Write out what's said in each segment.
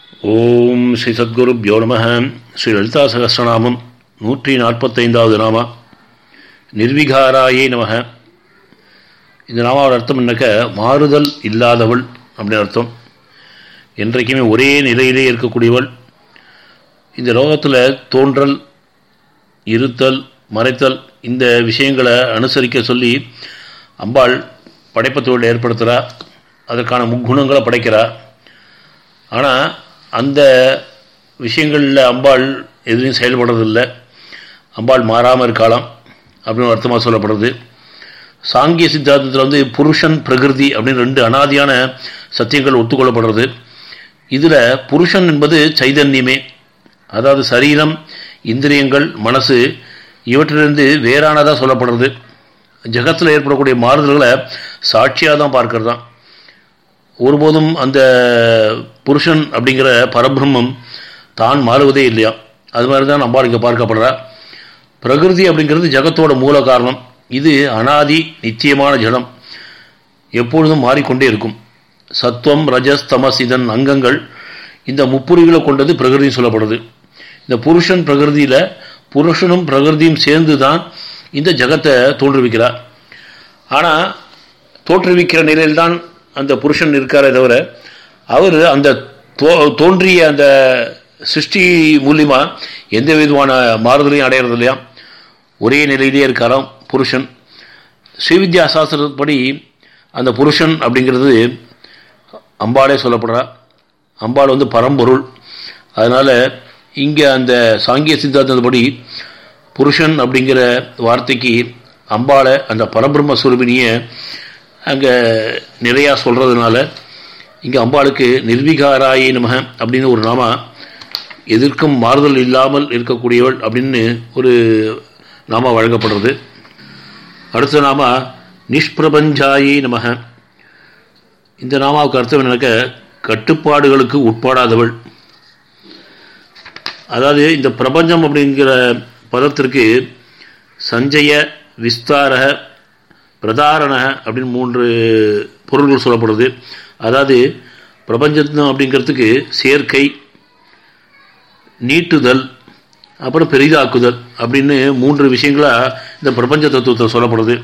ஓம் ஸ்ரீ சத்குருப்யோ நம ஸ்ரீ லலிதா சகசிரநாமம் நூற்றி நாற்பத்தைந்தாவது நாமா நிர்விகாராயே நமக இந்த நாமாவோட அர்த்தம் என்னக்க மாறுதல் இல்லாதவள் அப்படின்னு அர்த்தம் என்றைக்குமே ஒரே நிலையிலே இருக்கக்கூடியவள் இந்த லோகத்தில் தோன்றல் இருத்தல் மறைத்தல் இந்த விஷயங்களை அனுசரிக்க சொல்லி அம்பாள் படைப்பத்தோடு ஏற்படுத்துகிறா அதற்கான முக்குணங்களை படைக்கிறா ஆனால் அந்த விஷயங்களில் அம்பாள் எதுவும் செயல்படுறதில்லை அம்பாள் மாறாமல் இருக்கலாம் அப்படின்னு அர்த்தமாக சொல்லப்படுறது சாங்கிய சித்தாந்தத்தில் வந்து புருஷன் பிரகிருதி அப்படின்னு ரெண்டு அனாதியான சத்தியங்கள் ஒத்துக்கொள்ளப்படுறது இதில் புருஷன் என்பது சைதன்யமே அதாவது சரீரம் இந்திரியங்கள் மனசு இவற்றிலிருந்து வேறானதாக சொல்லப்படுறது ஜகத்தில் ஏற்படக்கூடிய மாறுதல்களை சாட்சியாக தான் பார்க்கறது தான் ஒருபோதும் அந்த புருஷன் அப்படிங்கிற பரபிரம்மம் தான் மாறுவதே இல்லையா அது மாதிரி தான் நம்ம இங்கே பார்க்கப்படுறா பிரகிருதி அப்படிங்கிறது ஜகத்தோட மூல காரணம் இது அனாதி நித்தியமான ஜடம் எப்பொழுதும் மாறிக்கொண்டே இருக்கும் சத்துவம் ரஜஸ் தமஸ் இதன் அங்கங்கள் இந்த முப்புரிகளை கொண்டது பிரகிருதி சொல்லப்படுது இந்த புருஷன் பிரகிருதியில் புருஷனும் பிரகிருதியும் சேர்ந்து தான் இந்த ஜகத்தை தோற்றுவிக்கிறார் ஆனால் தோற்றுவிக்கிற நிலையில்தான் அந்த புருஷன் இருக்காரே தவிர அவர் அந்த தோ தோன்றிய அந்த சிருஷ்டி மூலியமாக எந்த விதமான மாறுதலையும் அடையிறது இல்லையா ஒரே நிலையிலேயே இருக்காராம் புருஷன் ஸ்ரீவித்யா சாஸ்திரப்படி அந்த புருஷன் அப்படிங்கிறது அம்பாளே சொல்லப்படுறா அம்பாள் வந்து பரம்பொருள் அதனால் இங்கே அந்த சாங்கிய சித்தாந்தப்படி புருஷன் அப்படிங்கிற வார்த்தைக்கு அம்பாளை அந்த பரபிரம்ம சுரூபினியை அங்கே நிறையா சொல்கிறதுனால இங்கே அம்பாளுக்கு நிர்விகாராயி நமக அப்படின்னு ஒரு நாமா எதிர்க்கும் மாறுதல் இல்லாமல் இருக்கக்கூடியவள் அப்படின்னு ஒரு நாமா வழங்கப்படுறது அடுத்த நாமா நிஷ்பிரபஞ்சாயி நமக இந்த நாமாவுக்கு அர்த்தம் என்னக்க கட்டுப்பாடுகளுக்கு உட்படாதவள் அதாவது இந்த பிரபஞ்சம் அப்படிங்கிற பதத்திற்கு சஞ்சய விஸ்தாரக பிரதாரண அப்படின்னு மூன்று பொருள்கள் சொல்லப்படுது அதாவது பிரபஞ்சம் அப்படிங்கிறதுக்கு சேர்க்கை நீட்டுதல் அப்புறம் பெரிதாக்குதல் அப்படின்னு மூன்று விஷயங்களாக இந்த பிரபஞ்ச தத்துவத்தில் சொல்லப்படுது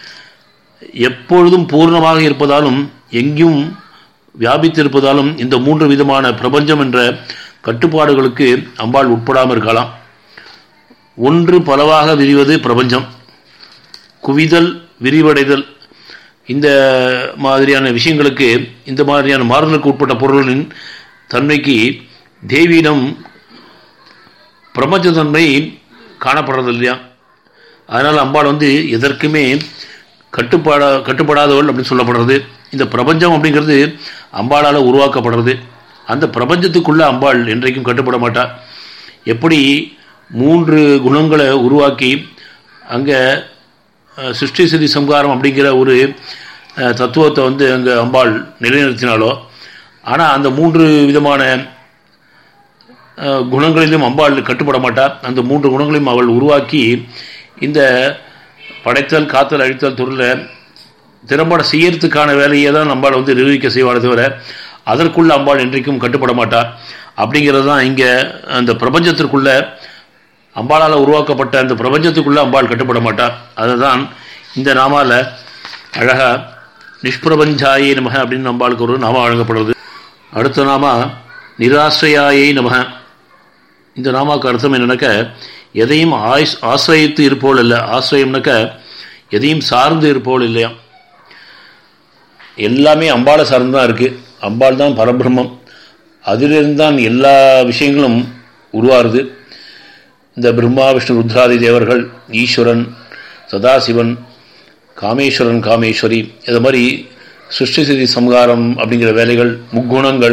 எப்பொழுதும் பூர்ணமாக இருப்பதாலும் எங்கும் வியாபித்திருப்பதாலும் இந்த மூன்று விதமான பிரபஞ்சம் என்ற கட்டுப்பாடுகளுக்கு அம்பாள் உட்படாமல் இருக்கலாம் ஒன்று பலவாக விரிவது பிரபஞ்சம் குவிதல் விரிவடைதல் இந்த மாதிரியான விஷயங்களுக்கு இந்த மாதிரியான மாறுதலுக்கு உட்பட்ட பொருள்களின் தன்மைக்கு தேவியிடம் பிரபஞ்ச தன்மை காணப்படுறது இல்லையா அதனால் அம்பாள் வந்து எதற்குமே கட்டுப்பாட கட்டுப்படாதவள் அப்படின்னு சொல்லப்படுறது இந்த பிரபஞ்சம் அப்படிங்கிறது அம்பாளால் உருவாக்கப்படுறது அந்த பிரபஞ்சத்துக்குள்ளே அம்பாள் என்றைக்கும் கட்டுப்பட மாட்டாள் எப்படி மூன்று குணங்களை உருவாக்கி அங்கே சிருஷ்டி சிதி சம்காரம் அப்படிங்கிற ஒரு தத்துவத்தை வந்து அங்கே அம்பாள் நிலைநிறுத்தினாலோ ஆனால் அந்த மூன்று விதமான குணங்களிலும் அம்பாள் கட்டுப்பட மாட்டார் அந்த மூன்று குணங்களையும் அவள் உருவாக்கி இந்த படைத்தல் காத்தல் அழித்தல் தொழில் திறம்பட செய்யறதுக்கான வேலையை தான் அம்பாள் வந்து நிரூபிக்க செய்வாளே தவிர அதற்குள்ள அம்பாள் என்றைக்கும் கட்டுப்பட மாட்டார் அப்படிங்கிறது தான் இங்கே அந்த பிரபஞ்சத்திற்குள்ள அம்பாளால் உருவாக்கப்பட்ட அந்த பிரபஞ்சத்துக்குள்ளே அம்பாள் கட்டுப்பட மாட்டார் அதுதான் இந்த நாமாவில் அழகாக நிஷ்பிரபஞ்சாயே நமக அப்படின்னு அம்பாளுக்கு ஒரு நாம வழங்கப்படுறது அடுத்த நாமா நிராசிரியாயே நமக இந்த நாமாவுக்கு அர்த்தம் என்னன்னாக்க எதையும் ஆய் ஆசிரியத்து இருப்போல் இல்லை ஆசிரியம்னாக்க எதையும் சார்ந்து இருப்போல் இல்லையா எல்லாமே அம்பாளை சார்ந்து தான் இருக்குது அம்பாள் தான் பரபிரம்மம் அதிலிருந்து தான் எல்லா விஷயங்களும் உருவாருது இந்த பிரம்மா விஷ்ணு ருத்ராதி தேவர்கள் ஈஸ்வரன் சதாசிவன் காமேஸ்வரன் காமேஸ்வரி இது மாதிரி சிருஷ்டி சிதி சம்ஹாரம் அப்படிங்கிற வேலைகள் முக்குணங்கள்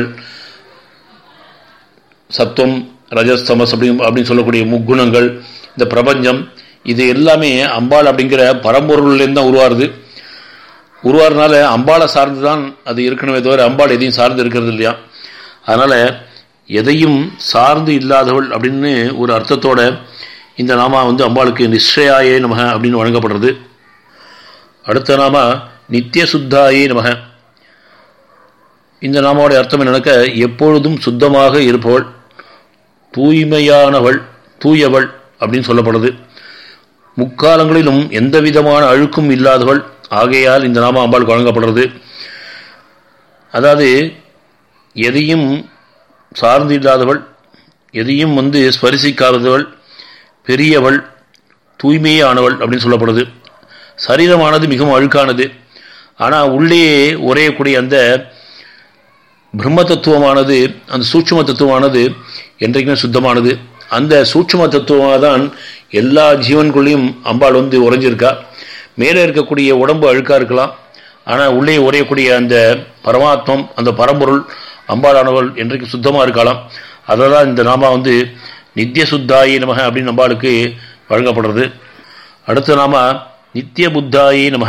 சத்துவம் ரஜஸ்தமஸ் அப்படி அப்படின்னு சொல்லக்கூடிய முக்குணங்கள் இந்த பிரபஞ்சம் இது எல்லாமே அம்பாள் அப்படிங்கிற பரம்பொருள்லேருந்து தான் உருவாருது உருவாருனால அம்பாளை சார்ந்து தான் அது இருக்கணுமே தவிர அம்பாள் எதையும் சார்ந்து இருக்கிறது இல்லையா அதனால் எதையும் சார்ந்து இல்லாதவள் அப்படின்னு ஒரு அர்த்தத்தோட இந்த நாமா வந்து அம்பாளுக்கு நிச்சயாயே நமக அப்படின்னு வழங்கப்படுறது அடுத்த நாம நித்திய சுத்தாயே நமக இந்த நாமாவுடைய அர்த்தம் என்னன்னாக்க எப்பொழுதும் சுத்தமாக இருப்பவள் தூய்மையானவள் தூயவள் அப்படின்னு சொல்லப்படுது முக்காலங்களிலும் எந்த விதமான அழுக்கும் இல்லாதவள் ஆகையால் இந்த நாம அம்பாளுக்கு வழங்கப்படுறது அதாவது எதையும் சார்ந்து இல்லாதவள் எதையும் வந்து ஸ்பரிசிக்காதவள் பெரியவள் தூய்மையே ஆனவள் அப்படின்னு சொல்லப்படுது சரீரமானது மிகவும் அழுக்கானது ஆனால் உள்ளே உரையக்கூடிய அந்த பிரம்ம தத்துவமானது அந்த சூட்சும தத்துவமானது என்றைக்குமே சுத்தமானது அந்த சூட்சும தத்துவமாக தான் எல்லா ஜீவன்குள்ளேயும் அம்பாள் வந்து உறைஞ்சிருக்கா மேலே இருக்கக்கூடிய உடம்பு அழுக்காக இருக்கலாம் ஆனால் உள்ளே உரையக்கூடிய அந்த பரமாத்மம் அந்த பரம்பொருள் அம்பாளானவள் என்றைக்கு சுத்தமாக இருக்கலாம் அதை தான் இந்த நாமா வந்து நித்திய சுத்தாயி நமக அப்படின்னு அம்பாளுக்கு வழங்கப்படுறது அடுத்த நாம நித்திய புத்தாயி நமக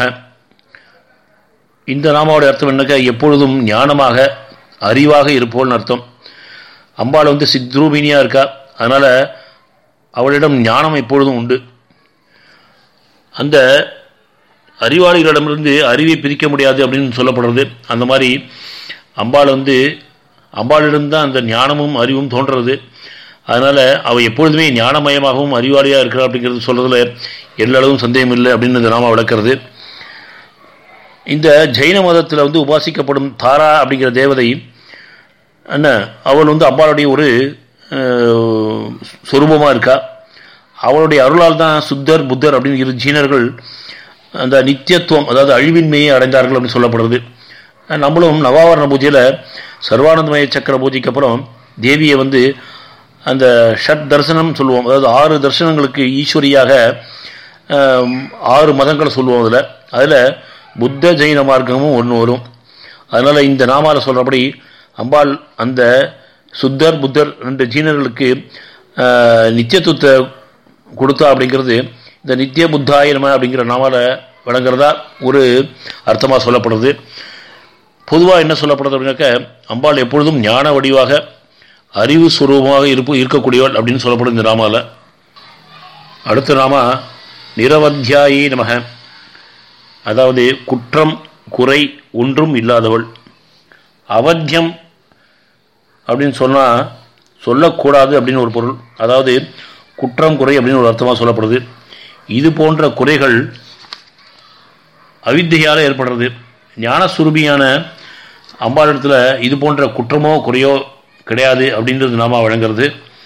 இந்த நாமாவோட அர்த்தம் என்னக்க எப்பொழுதும் ஞானமாக அறிவாக இருப்போல்னு அர்த்தம் அம்பாள் வந்து சித்ரூபினியாக இருக்கா அதனால் அவளிடம் ஞானம் எப்பொழுதும் உண்டு அந்த அறிவாளிகளிடமிருந்து அறிவை பிரிக்க முடியாது அப்படின்னு சொல்லப்படுறது அந்த மாதிரி அம்பாள் வந்து அம்பாளிடம்தான் அந்த ஞானமும் அறிவும் தோன்றது அதனால் அவள் எப்பொழுதுமே ஞானமயமாகவும் அறிவாளியாக இருக்கிறா அப்படிங்கிறது சொல்கிறதுல எல்லளவும் சந்தேகம் இல்லை அப்படின்னு இந்த நாம விளக்கிறது இந்த ஜெயின மதத்தில் வந்து உபாசிக்கப்படும் தாரா அப்படிங்கிற தேவதை என்ன அவள் வந்து அம்பாளுடைய ஒரு சொரூபமாக இருக்கா அவளுடைய அருளால் தான் சுத்தர் புத்தர் அப்படின்னு இரு ஜீனர்கள் அந்த நித்தியத்துவம் அதாவது அழிவின்மையை அடைந்தார்கள் அப்படின்னு சொல்லப்படுறது நம்மளும் நவாவரண பூஜையில் சர்வானந்தமய சக்கர பூஜைக்கு அப்புறம் தேவியை வந்து அந்த ஷட் தரிசனம் சொல்லுவோம் அதாவது ஆறு தரிசனங்களுக்கு ஈஸ்வரியாக ஆறு மதங்களை சொல்லுவோம் அதில் அதில் புத்த ஜெயின மார்க்கமும் ஒன்று வரும் அதனால் இந்த நாமாவில் சொல்கிறபடி அம்பாள் அந்த சுத்தர் புத்தர் ரெண்டு ஜீனர்களுக்கு நித்தியத்துவத்தை கொடுத்தா அப்படிங்கிறது இந்த நித்திய புத்தாயிரம அப்படிங்கிற நாமால வழங்குறதா ஒரு அர்த்தமாக சொல்லப்படுது பொதுவாக என்ன சொல்லப்படுது அப்படின்னாக்க அம்பாள் எப்பொழுதும் ஞான வடிவாக அறிவு சுரூபமாக இருப்பு இருக்கக்கூடியவள் அப்படின்னு சொல்லப்படும் இந்த நாமாவில் அடுத்த நாம நிரவத்தியாயி நமக அதாவது குற்றம் குறை ஒன்றும் இல்லாதவள் அவத்தியம் அப்படின்னு சொன்னால் சொல்லக்கூடாது அப்படின்னு ஒரு பொருள் அதாவது குற்றம் குறை அப்படின்னு ஒரு அர்த்தமாக சொல்லப்படுது இது போன்ற குறைகள் அவித்தையால் ஏற்படுறது ஞானஸ்வரூபியான அம்பாளிடத்தில் இது போன்ற குற்றமோ குறையோ கிடையாது அப்படின்றது நாம வழங்குறது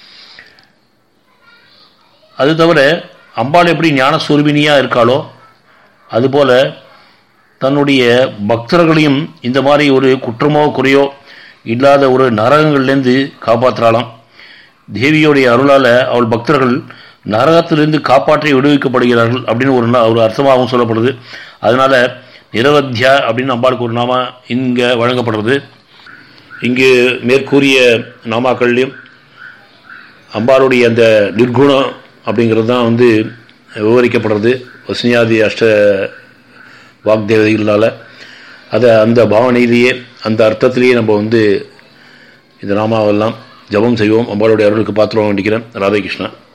அது தவிர அம்பாள் எப்படி ஞானஸ்வரூபினியாக இருக்காளோ அதுபோல் தன்னுடைய பக்தர்களையும் இந்த மாதிரி ஒரு குற்றமோ குறையோ இல்லாத ஒரு நரகங்கள்லேருந்து காப்பாற்றுறாளாம் தேவியோடைய அருளால் அவள் பக்தர்கள் நரகத்திலிருந்து காப்பாற்றி விடுவிக்கப்படுகிறார்கள் அப்படின்னு ஒரு ஒரு அர்த்தமாகவும் சொல்லப்படுது அதனால் நிரவத்தியா அப்படின்னு அம்பாளுக்கு ஒரு நாமா இங்கே வழங்கப்படுறது இங்கு மேற்கூறிய நாமாக்கள்லையும் அம்பாளுடைய அந்த நிர்குணம் அப்படிங்கிறது தான் வந்து விவரிக்கப்படுறது வசனியாதி அஷ்ட வாக்தேவதைகளால் அதை அந்த பாவனையிலேயே அந்த அர்த்தத்திலேயே நம்ம வந்து இந்த நாமாவெல்லாம் ஜபம் செய்வோம் அம்பாளுடைய அருளுக்கு பாத்திரம் வேண்டிக்கிறேன் ராதே கிருஷ்ணா